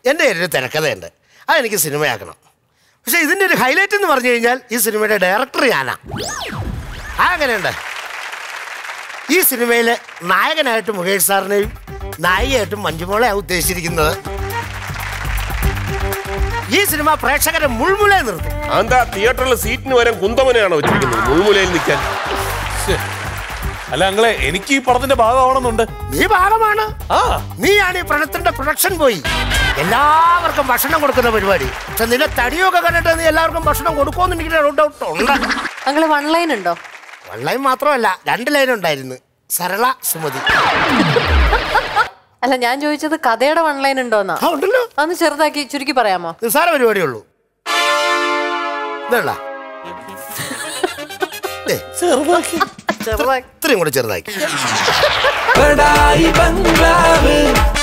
എൻ്റെ ഒരു തിരക്കഥയുണ്ട് അതെനിക്ക് സിനിമയാക്കണം പക്ഷെ ഇതിൻ്റെ ഒരു ഹൈലൈറ്റ് എന്ന് പറഞ്ഞു കഴിഞ്ഞാൽ ഈ സിനിമയുടെ ഡയറക്ടർ ഞാനാ ആ അങ്ങനെയുണ്ട് ഈ സിനിമയിലെ നായകനായിട്ട് മുകേഷ് സാറിനെയും നായികയായിട്ടും മഞ്ജുമോളെയാണ് ഉദ്ദേശിച്ചിരിക്കുന്നത് ഈ സിനിമ പ്രേക്ഷകരെ മുൾമുളെ നിർത്തും എന്താ തിയേറ്ററിലെ സീറ്റിന് വരാൻ കുന്തമനെയാണോ വെച്ചിരിക്കുന്നത് മുൾമുലയിൽ നിൽക്കാൻ ശ്ശെ. അല്ല അങ്ങളെ എനിക്ക് ഈ പടത്തിന്റെ ഭാഗമാവണമെന്നുണ്ട് നീ ഭാഗമാണ് ആ നീയാണ് ഈ പണത്തിന്റെ പ്രൊഡക്ഷൻ പോയി എല്ലാവർക്കും ഭക്ഷണം കൊടുക്കുന്ന പരിപാടി പക്ഷെ നിന്റെ തടിയൊക്കെ കണ്ടിട്ട് നീ എല്ലാവർക്കും ഭക്ഷണം കൊടുക്കുമെന്ന് എനിക്ക് ഡൗട്ട് ഉണ്ട് അങ്ങള് വൺ ലൈൻ ഉണ്ടോ വള്ളയും മാത്രമല്ല രണ്ട് ലൈൻ ഉണ്ടായിരുന്നു സരള സുമതി അല്ല ഞാൻ ചോദിച്ചത് കഥയുടെ വൺ ലൈൻ ഉണ്ടോന്നാ ആ ഉണ്ടല്ലോ അതൊന്ന് ചെറുതാക്കി ചുരുക്കി പറയാമോ നിസ്സാര പരിപാടിയേ ഉള്ളൂ ഇതല്ല ഏ, ചെറുതാക്കി ചെറുതാക്കി ഇത്രയും കൂടെ ചെറുതാക്കി ബഡായി ബംഗ്ലാവ്